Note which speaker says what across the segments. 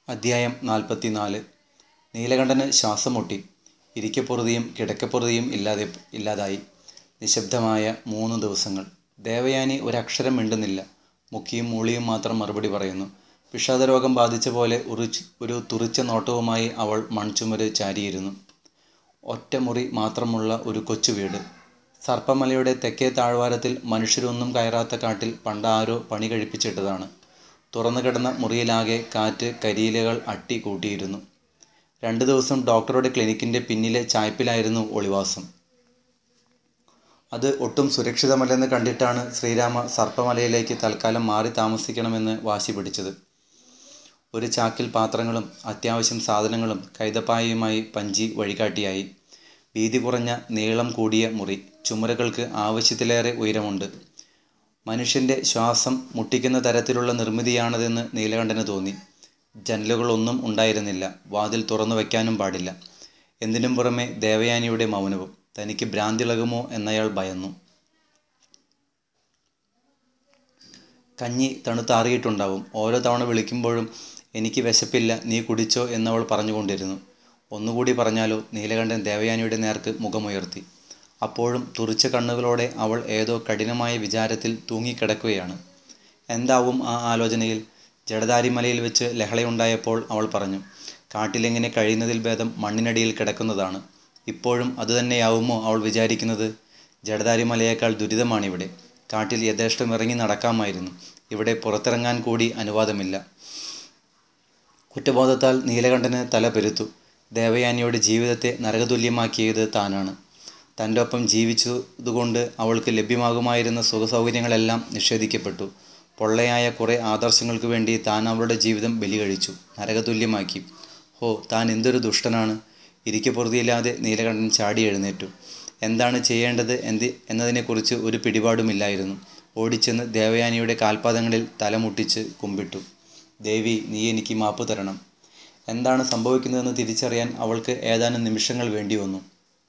Speaker 1: അദ്ധ്യായം നാൽപ്പത്തിനാല് നീലകണ്ഠന് ശ്വാസം മുട്ടി ഇരിക്കപ്പൊറുതിയും കിടക്കപ്പൊറുതിയും ഇല്ലാതെ ഇല്ലാതായി നിശബ്ദമായ മൂന്ന് ദിവസങ്ങൾ ദേവയാനി ഒരക്ഷരം മിണ്ടുന്നില്ല മുക്കിയും മൂളിയും മാത്രം മറുപടി പറയുന്നു വിഷാദരോഗം ബാധിച്ച പോലെ ഉറിച്ച് ഒരു തുറിച്ച നോട്ടവുമായി അവൾ മൺചുമര് ചാരിയിരുന്നു ഒറ്റമുറി മാത്രമുള്ള ഒരു കൊച്ചു വീട് സർപ്പമലയുടെ തെക്കേ താഴ്വാരത്തിൽ മനുഷ്യരൊന്നും കയറാത്ത കാട്ടിൽ പണ്ടാരോ പണി കഴിപ്പിച്ചിട്ടതാണ് തുറന്നു കിടന്ന മുറിയിലാകെ കാറ്റ് കരിയിലകൾ അട്ടി കൂട്ടിയിരുന്നു രണ്ട് ദിവസം ഡോക്ടറുടെ ക്ലിനിക്കിൻ്റെ പിന്നിലെ ചായ്പിലായിരുന്നു ഒളിവാസം അത് ഒട്ടും സുരക്ഷിതമല്ലെന്ന് കണ്ടിട്ടാണ് ശ്രീരാമ സർപ്പമലയിലേക്ക് തൽക്കാലം മാറി താമസിക്കണമെന്ന് വാശി പിടിച്ചത് ഒരു ചാക്കിൽ പാത്രങ്ങളും അത്യാവശ്യം സാധനങ്ങളും കൈതപ്പായയുമായി പഞ്ചി വഴികാട്ടിയായി വീതി കുറഞ്ഞ നീളം കൂടിയ മുറി ചുമരുകൾക്ക് ആവശ്യത്തിലേറെ ഉയരമുണ്ട് മനുഷ്യൻ്റെ ശ്വാസം മുട്ടിക്കുന്ന തരത്തിലുള്ള നിർമ്മിതിയാണതെന്ന് നീലകണ്ഠന് തോന്നി ജനലുകളൊന്നും ഉണ്ടായിരുന്നില്ല വാതിൽ തുറന്നു വയ്ക്കാനും പാടില്ല എന്തിനും പുറമെ ദേവയാനിയുടെ മൗനവും തനിക്ക് ഭ്രാന്തിളകുമോ എന്നയാൾ ഭയന്നു കഞ്ഞി തണുത്താറിയിട്ടുണ്ടാവും ഓരോ തവണ വിളിക്കുമ്പോഴും എനിക്ക് വിശപ്പില്ല നീ കുടിച്ചോ എന്നവൾ പറഞ്ഞുകൊണ്ടിരുന്നു ഒന്നുകൂടി പറഞ്ഞാലോ നീലകണ്ഠൻ ദേവയാനിയുടെ നേർക്ക് മുഖമുയർത്തി അപ്പോഴും തുറിച്ച കണ്ണുകളോടെ അവൾ ഏതോ കഠിനമായ വിചാരത്തിൽ തൂങ്ങിക്കിടക്കുകയാണ് എന്താവും ആ ആലോചനയിൽ ജഡധാരിമലയിൽ വെച്ച് ലഹളയുണ്ടായപ്പോൾ അവൾ പറഞ്ഞു കാട്ടിലെങ്ങനെ കഴിയുന്നതിൽ ഭേദം മണ്ണിനടിയിൽ കിടക്കുന്നതാണ് ഇപ്പോഴും അതുതന്നെയാവുമോ അവൾ വിചാരിക്കുന്നത് ജഡധാരിമലയേക്കാൾ ദുരിതമാണിവിടെ കാട്ടിൽ യഥേഷ്ടം ഇറങ്ങി നടക്കാമായിരുന്നു ഇവിടെ പുറത്തിറങ്ങാൻ കൂടി അനുവാദമില്ല കുറ്റബോധത്താൽ നീലകണ്ഠന് തല പെരുത്തു ദേവയാനിയുടെ ജീവിതത്തെ നരകതുല്യമാക്കിയത് താനാണ് തൻ്റെ ഒപ്പം ജീവിച്ചതുകൊണ്ട് അവൾക്ക് ലഭ്യമാകുമായിരുന്ന സുഖസൗകര്യങ്ങളെല്ലാം നിഷേധിക്കപ്പെട്ടു പൊള്ളയായ കുറേ ആദർശങ്ങൾക്ക് വേണ്ടി താൻ അവളുടെ ജീവിതം ബലി കഴിച്ചു നരകതുല്യമാക്കി ഹോ താൻ എന്തൊരു ദുഷ്ടനാണ് ഇരിക്കപ്പുറതിയില്ലാതെ നീലകണ്ഠൻ ചാടി എഴുന്നേറ്റു എന്താണ് ചെയ്യേണ്ടത് എന്ത് എന്നതിനെക്കുറിച്ച് ഒരു പിടിപാടുമില്ലായിരുന്നു ഓടിച്ചെന്ന് ദേവയാനിയുടെ കാൽപാദങ്ങളിൽ തലമുട്ടിച്ച് കുമ്പിട്ടു ദേവി നീ എനിക്ക് മാപ്പ് തരണം എന്താണ് സംഭവിക്കുന്നതെന്ന് തിരിച്ചറിയാൻ അവൾക്ക് ഏതാനും നിമിഷങ്ങൾ വേണ്ടി വന്നു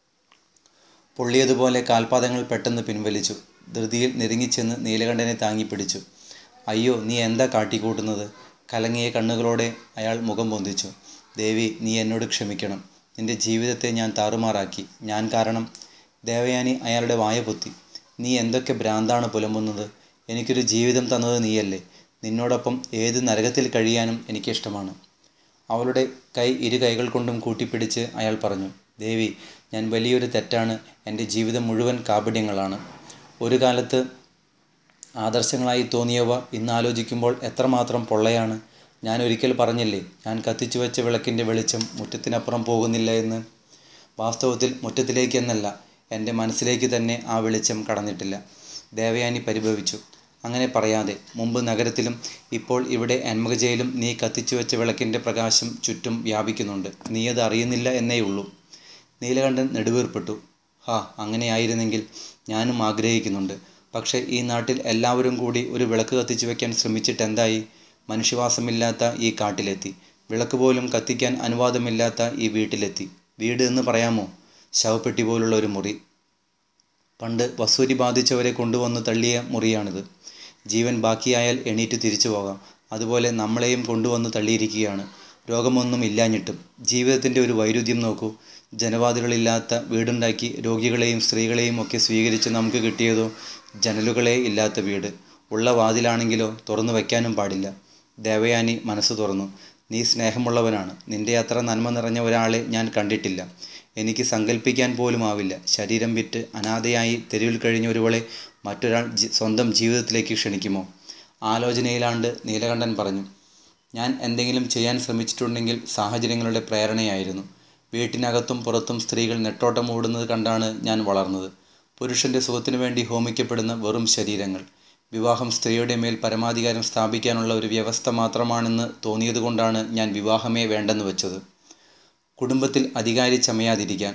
Speaker 1: പൊള്ളിയതുപോലെ കാൽപാദങ്ങൾ പെട്ടെന്ന് പിൻവലിച്ചു ധൃതിയിൽ നെരുങ്ങിച്ചെന്ന് നീലകണ്ഠനെ താങ്ങിപ്പിടിച്ചു അയ്യോ നീ എന്താ കാട്ടിക്കൂട്ടുന്നത് കലങ്ങിയ കണ്ണുകളോടെ അയാൾ മുഖം പൊന്തിച്ചു ദേവി നീ എന്നോട് ക്ഷമിക്കണം നിന്റെ ജീവിതത്തെ ഞാൻ താറുമാറാക്കി ഞാൻ കാരണം ദേവയാനി അയാളുടെ വായ പൊത്തി നീ എന്തൊക്കെ ഭ്രാന്താണ് പുലമ്പുന്നത് എനിക്കൊരു ജീവിതം തന്നത് നീയല്ലേ നിന്നോടൊപ്പം ഏത് നരകത്തിൽ കഴിയാനും എനിക്കിഷ്ടമാണ് അവളുടെ കൈ ഇരു കൈകൾ കൊണ്ടും കൂട്ടിപ്പിടിച്ച് അയാൾ പറഞ്ഞു ദേവി ഞാൻ വലിയൊരു തെറ്റാണ് എൻ്റെ ജീവിതം മുഴുവൻ കാപട്യങ്ങളാണ് ഒരു കാലത്ത് ആദർശങ്ങളായി തോന്നിയവ ഇന്ന് ആലോചിക്കുമ്പോൾ എത്രമാത്രം പൊള്ളയാണ് ഞാൻ ഒരിക്കൽ പറഞ്ഞില്ലേ ഞാൻ കത്തിച്ചു വെച്ച വിളക്കിൻ്റെ വെളിച്ചം മുറ്റത്തിനപ്പുറം പോകുന്നില്ല എന്ന് വാസ്തവത്തിൽ മുറ്റത്തിലേക്ക് എന്നല്ല എൻ്റെ മനസ്സിലേക്ക് തന്നെ ആ വെളിച്ചം കടന്നിട്ടില്ല ദേവയാനി പരിഭവിച്ചു അങ്ങനെ പറയാതെ മുമ്പ് നഗരത്തിലും ഇപ്പോൾ ഇവിടെ അന്മകജയിലും നീ കത്തിച്ചു വെച്ച വിളക്കിൻ്റെ പ്രകാശം ചുറ്റും വ്യാപിക്കുന്നുണ്ട് നീ അത് അറിയുന്നില്ല എന്നേയുള്ളൂ നീലകണ്ഠൻ നെടുവീർപ്പെട്ടു ഹാ അങ്ങനെയായിരുന്നെങ്കിൽ ഞാനും ആഗ്രഹിക്കുന്നുണ്ട് പക്ഷേ ഈ നാട്ടിൽ എല്ലാവരും കൂടി ഒരു വിളക്ക് കത്തിച്ചു വയ്ക്കാൻ ശ്രമിച്ചിട്ട് എന്തായി മനുഷ്യവാസമില്ലാത്ത ഈ കാട്ടിലെത്തി വിളക്ക് പോലും കത്തിക്കാൻ അനുവാദമില്ലാത്ത ഈ വീട്ടിലെത്തി വീട് എന്ന് പറയാമോ ശവപ്പെട്ടി പോലുള്ള ഒരു മുറി പണ്ട് വസൂരി ബാധിച്ചവരെ കൊണ്ടുവന്ന് തള്ളിയ മുറിയാണിത് ജീവൻ ബാക്കിയായാൽ എണീറ്റ് തിരിച്ചു പോകാം അതുപോലെ നമ്മളെയും കൊണ്ടുവന്ന് തള്ളിയിരിക്കുകയാണ് രോഗമൊന്നും ഇല്ലാഞ്ഞിട്ടും ജീവിതത്തിൻ്റെ ഒരു വൈരുദ്ധ്യം നോക്കൂ ജനവാതിലുകളില്ലാത്ത വീടുണ്ടാക്കി രോഗികളെയും സ്ത്രീകളെയും ഒക്കെ സ്വീകരിച്ച് നമുക്ക് കിട്ടിയതോ ജനലുകളെ ഇല്ലാത്ത വീട് ഉള്ള വാതിലാണെങ്കിലോ തുറന്നു വയ്ക്കാനും പാടില്ല ദേവയാനി മനസ്സ് തുറന്നു നീ സ്നേഹമുള്ളവനാണ് നിന്റെ അത്ര നന്മ നിറഞ്ഞ ഒരാളെ ഞാൻ കണ്ടിട്ടില്ല എനിക്ക് സങ്കല്പിക്കാൻ പോലും ആവില്ല ശരീരം വിറ്റ് അനാഥയായി തെരുവിൽ കഴിഞ്ഞ ഒരുവളെ മറ്റൊരാൾ സ്വന്തം ജീവിതത്തിലേക്ക് ക്ഷണിക്കുമോ ആലോചനയിലാണ്ട് നീലകണ്ഠൻ പറഞ്ഞു ഞാൻ എന്തെങ്കിലും ചെയ്യാൻ ശ്രമിച്ചിട്ടുണ്ടെങ്കിൽ സാഹചര്യങ്ങളുടെ പ്രേരണയായിരുന്നു വീട്ടിനകത്തും പുറത്തും സ്ത്രീകൾ നെട്ടോട്ടം ഓടുന്നത് കണ്ടാണ് ഞാൻ വളർന്നത് പുരുഷൻ്റെ സുഖത്തിനു വേണ്ടി ഹോമിക്കപ്പെടുന്ന വെറും ശരീരങ്ങൾ വിവാഹം സ്ത്രീയുടെ മേൽ പരമാധികാരം സ്ഥാപിക്കാനുള്ള ഒരു വ്യവസ്ഥ മാത്രമാണെന്ന് തോന്നിയതുകൊണ്ടാണ് ഞാൻ വിവാഹമേ വേണ്ടെന്ന് വെച്ചത് കുടുംബത്തിൽ അധികാരി ചമയാതിരിക്കാൻ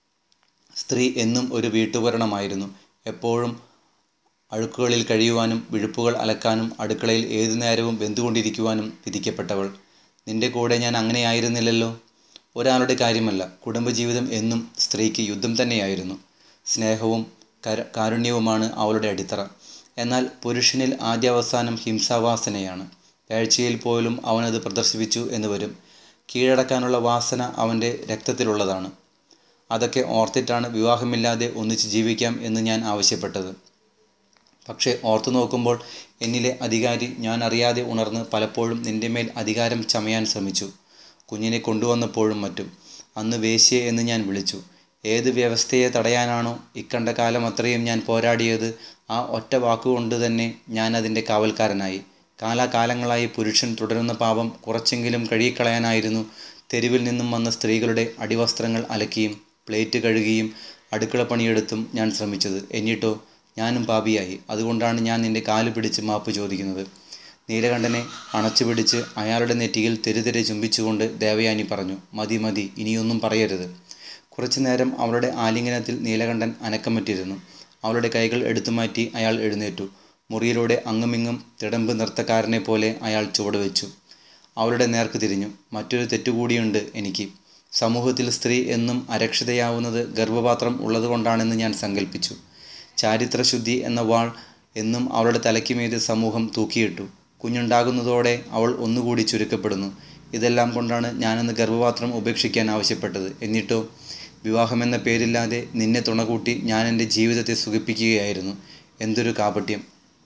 Speaker 1: സ്ത്രീ എന്നും ഒരു വീട്ടുപകരണമായിരുന്നു എപ്പോഴും അഴുക്കുകളിൽ കഴിയുവാനും വിഴുപ്പുകൾ അലക്കാനും അടുക്കളയിൽ ഏതു നേരവും വെന്തുകൊണ്ടിരിക്കുവാനും വിധിക്കപ്പെട്ടവൾ നിന്റെ കൂടെ ഞാൻ അങ്ങനെയായിരുന്നില്ലല്ലോ ഒരാളുടെ കാര്യമല്ല കുടുംബജീവിതം എന്നും സ്ത്രീക്ക് യുദ്ധം തന്നെയായിരുന്നു സ്നേഹവും കര കാരുണ്യവുമാണ് അവളുടെ അടിത്തറ എന്നാൽ പുരുഷനിൽ ആദ്യാവസാനം ഹിംസാവാസനയാണ് വേഴ്ചയിൽ പോലും അവനത് പ്രദർശിപ്പിച്ചു എന്ന് വരും കീഴടക്കാനുള്ള വാസന അവൻ്റെ രക്തത്തിലുള്ളതാണ് അതൊക്കെ ഓർത്തിട്ടാണ് വിവാഹമില്ലാതെ ഒന്നിച്ച് ജീവിക്കാം എന്ന് ഞാൻ ആവശ്യപ്പെട്ടത് പക്ഷേ ഓർത്തു നോക്കുമ്പോൾ എന്നിലെ അധികാരി ഞാൻ അറിയാതെ ഉണർന്ന് പലപ്പോഴും നിന്റെ മേൽ അധികാരം ചമയാൻ ശ്രമിച്ചു കുഞ്ഞിനെ കൊണ്ടുവന്നപ്പോഴും മറ്റും അന്ന് വേശ്യയെ എന്ന് ഞാൻ വിളിച്ചു ഏത് വ്യവസ്ഥയെ തടയാനാണോ ഇക്കണ്ട കാലം അത്രയും ഞാൻ പോരാടിയത് ആ ഒറ്റ വാക്കുകൊണ്ട് തന്നെ ഞാൻ അതിൻ്റെ കാവൽക്കാരനായി കാലാകാലങ്ങളായി പുരുഷൻ തുടരുന്ന പാപം കുറച്ചെങ്കിലും കഴുകിക്കളയാനായിരുന്നു തെരുവിൽ നിന്നും വന്ന സ്ത്രീകളുടെ അടിവസ്ത്രങ്ങൾ അലക്കിയും പ്ലേറ്റ് കഴുകിയും അടുക്കള പണിയെടുത്തും ഞാൻ ശ്രമിച്ചത് എന്നിട്ടോ ഞാനും പാപിയായി അതുകൊണ്ടാണ് ഞാൻ നിന്റെ കാല് പിടിച്ച് മാപ്പ് ചോദിക്കുന്നത് നീലകണ്ഠനെ അണച്ചു പിടിച്ച് അയാളുടെ നെറ്റിയിൽ തെരുതെരെ ചുംബിച്ചുകൊണ്ട് ദേവയാനി പറഞ്ഞു മതി മതി ഇനിയൊന്നും പറയരുത് കുറച്ചു നേരം അവളുടെ ആലിംഗനത്തിൽ നീലകണ്ഠൻ അനക്കമറ്റിരുന്നു അവളുടെ കൈകൾ എടുത്തുമാറ്റി അയാൾ എഴുന്നേറ്റു മുറിയിലൂടെ അങ്ങുമിങ്ങും തിടമ്പ് നൃത്തക്കാരനെ പോലെ അയാൾ ചുവടുവെച്ചു അവളുടെ നേർക്ക് തിരിഞ്ഞു മറ്റൊരു തെറ്റുകൂടിയുണ്ട് എനിക്ക് സമൂഹത്തിൽ സ്ത്രീ എന്നും അരക്ഷിതയാവുന്നത് ഗർഭപാത്രം ഉള്ളതുകൊണ്ടാണെന്ന് ഞാൻ സങ്കല്പിച്ചു ചാരിത്രശുദ്ധി എന്ന വാൾ എന്നും അവളുടെ തലയ്ക്ക് മീത് സമൂഹം തൂക്കിയിട്ടു കുഞ്ഞുണ്ടാകുന്നതോടെ അവൾ ഒന്നുകൂടി ചുരുക്കപ്പെടുന്നു ഇതെല്ലാം കൊണ്ടാണ് ഞാനന്ന് ഗർഭപാത്രം ഉപേക്ഷിക്കാൻ ആവശ്യപ്പെട്ടത് എന്നിട്ടോ വിവാഹമെന്ന പേരില്ലാതെ നിന്നെ തുണകൂട്ടി ഞാൻ എൻ്റെ ജീവിതത്തെ സുഖിപ്പിക്കുകയായിരുന്നു എന്തൊരു കാപട്യം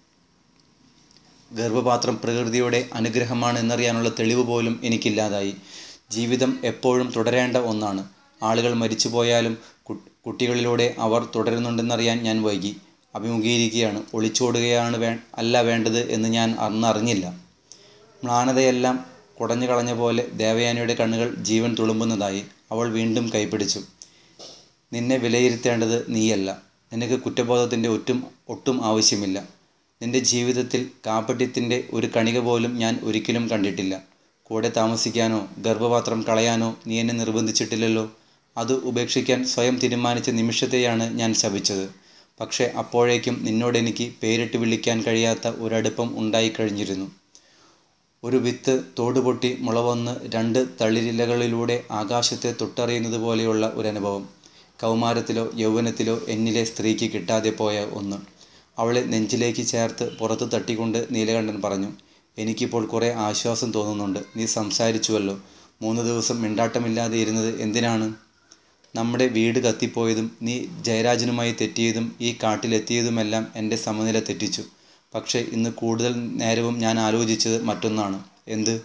Speaker 1: ഗർഭപാത്രം പ്രകൃതിയുടെ അനുഗ്രഹമാണ് എന്നറിയാനുള്ള തെളിവ് പോലും എനിക്കില്ലാതായി ജീവിതം എപ്പോഴും തുടരേണ്ട ഒന്നാണ് ആളുകൾ മരിച്ചുപോയാലും കുട്ടികളിലൂടെ അവർ തുടരുന്നുണ്ടെന്നറിയാൻ ഞാൻ വൈകി അഭിമുഖീകരിക്കുകയാണ് ഒളിച്ചോടുകയാണ് വേ അല്ല വേണ്ടത് എന്ന് ഞാൻ അന്ന് അറിഞ്ഞില്ല മ്ലാനതയെല്ലാം കുടഞ്ഞു കളഞ്ഞ പോലെ ദേവയാനിയുടെ കണ്ണുകൾ ജീവൻ തുളുമ്പുന്നതായി അവൾ വീണ്ടും കൈപിടിച്ചു നിന്നെ വിലയിരുത്തേണ്ടത് നീയല്ല നിനക്ക് കുറ്റബോധത്തിൻ്റെ ഒറ്റും ഒട്ടും ആവശ്യമില്ല നിന്റെ ജീവിതത്തിൽ കാപ്പട്യത്തിൻ്റെ ഒരു കണിക പോലും ഞാൻ ഒരിക്കലും കണ്ടിട്ടില്ല കൂടെ താമസിക്കാനോ ഗർഭപാത്രം കളയാനോ നീ എന്നെ നിർബന്ധിച്ചിട്ടില്ലല്ലോ അത് ഉപേക്ഷിക്കാൻ സ്വയം തീരുമാനിച്ച നിമിഷത്തെയാണ് ഞാൻ ശപിച്ചത് പക്ഷേ അപ്പോഴേക്കും നിന്നോട് എനിക്ക് പേരിട്ട് വിളിക്കാൻ കഴിയാത്ത ഒരടുപ്പം ഉണ്ടായിക്കഴിഞ്ഞിരുന്നു ഒരു വിത്ത് തോടുപൊട്ടി മുളവന്ന് രണ്ട് തളിരിലകളിലൂടെ ആകാശത്തെ തൊട്ടറിയുന്നത് പോലെയുള്ള ഒരനുഭവം കൗമാരത്തിലോ യൗവനത്തിലോ എന്നിലെ സ്ത്രീക്ക് കിട്ടാതെ പോയ ഒന്ന് അവളെ നെഞ്ചിലേക്ക് ചേർത്ത് പുറത്ത് തട്ടിക്കൊണ്ട് നീലകണ്ഠൻ പറഞ്ഞു എനിക്കിപ്പോൾ കുറേ ആശ്വാസം തോന്നുന്നുണ്ട് നീ സംസാരിച്ചുവല്ലോ മൂന്ന് ദിവസം മിണ്ടാട്ടമില്ലാതെ ഇരുന്നത് എന്തിനാണ് നമ്മുടെ വീട് കത്തിപ്പോയതും നീ ജയരാജനുമായി തെറ്റിയതും ഈ കാട്ടിലെത്തിയതുമെല്ലാം എൻ്റെ സമനില തെറ്റിച്ചു പക്ഷേ ഇന്ന് കൂടുതൽ നേരവും ഞാൻ ആലോചിച്ചത് മറ്റൊന്നാണ് എന്ത്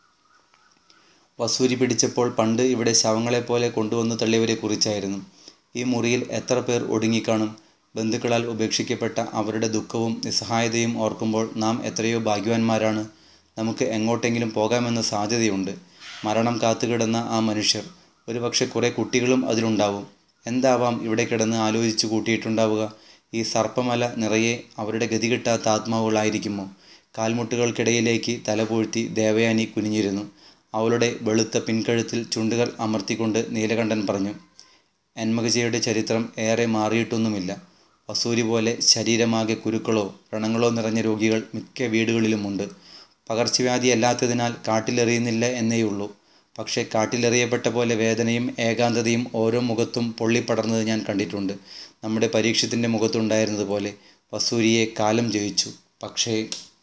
Speaker 1: വസൂരി പിടിച്ചപ്പോൾ പണ്ട് ഇവിടെ ശവങ്ങളെപ്പോലെ കൊണ്ടുവന്ന് തള്ളിയവരെ കുറിച്ചായിരുന്നു ഈ മുറിയിൽ എത്ര പേർ ഒടുങ്ങിക്കാണും ബന്ധുക്കളാൽ ഉപേക്ഷിക്കപ്പെട്ട അവരുടെ ദുഃഖവും നിസ്സഹായതയും ഓർക്കുമ്പോൾ നാം എത്രയോ ഭാഗ്യവാന്മാരാണ് നമുക്ക് എങ്ങോട്ടെങ്കിലും പോകാമെന്ന സാധ്യതയുണ്ട് മരണം കാത്തുകിടന്ന ആ മനുഷ്യർ ഒരുപക്ഷെ കുറേ കുട്ടികളും അതിലുണ്ടാവും എന്താവാം ഇവിടെ കിടന്ന് ആലോചിച്ച് കൂട്ടിയിട്ടുണ്ടാവുക ഈ സർപ്പമല നിറയെ അവരുടെ ഗതി കിട്ടാത്ത ആത്മാവുകളായിരിക്കുമോ കാൽമുട്ടുകൾക്കിടയിലേക്ക് തലപൂഴ്ത്തി ദേവയാനി കുനിഞ്ഞിരുന്നു അവളുടെ വെളുത്ത പിൻകഴുത്തിൽ ചുണ്ടുകൾ അമർത്തിക്കൊണ്ട് നീലകണ്ഠൻ പറഞ്ഞു എന്മകജയുടെ ചരിത്രം ഏറെ മാറിയിട്ടൊന്നുമില്ല വസൂരി പോലെ ശരീരമാകെ കുരുക്കളോ വ്രണങ്ങളോ നിറഞ്ഞ രോഗികൾ മിക്ക വീടുകളിലുമുണ്ട് പകർച്ചവ്യാധി അല്ലാത്തതിനാൽ കാട്ടിലെറിയുന്നില്ല എന്നേയുള്ളൂ പക്ഷേ കാട്ടിലെറിയപ്പെട്ട പോലെ വേദനയും ഏകാന്തതയും ഓരോ മുഖത്തും പൊള്ളിപ്പടർന്നത് ഞാൻ കണ്ടിട്ടുണ്ട് നമ്മുടെ പരീക്ഷത്തിൻ്റെ മുഖത്തുണ്ടായിരുന്നത് പോലെ വസൂരിയെ കാലം ജയിച്ചു പക്ഷേ